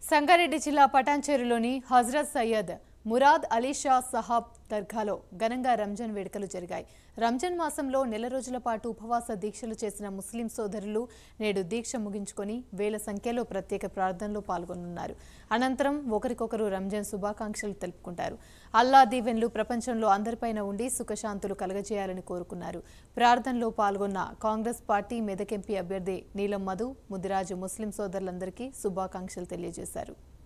సంగారెడ్డి జిల్లా పటాన్చేరులోని హజ్రత్ సయ్యద్ మురాద్ అలీ షా సహాబ్ దర్గాలో ఘనంగా రంజాన్ వేడుకలు జరిగాయి రంజాన్ మాసంలో నెల రోజుల పాటు ఉపవాస దీక్షలు చేసిన ముస్లిం సోదరులు నేడు దీక్ష ముగించుకొని వేల సంఖ్యలో ప్రత్యేక ప్రార్థనలో పాల్గొనున్నారు అనంతరం ఒకరికొకరు రంజాన్ శుభాకాంక్షలు తెలుపుకుంటారు అల్లా దీవెన్లు ప్రపంచంలో అందరిపైన ఉండి సుఖశాంతులు కలగజేయాలని కోరుకున్నారు ప్రార్థనలో పాల్గొన్న కాంగ్రెస్ పార్టీ మెదక్ ఎంపీ అభ్యర్థి నీలం మధు ముదిరాజు ముస్లిం సోదరులందరికీ శుభాకాంక్షలు తెలియజేశారు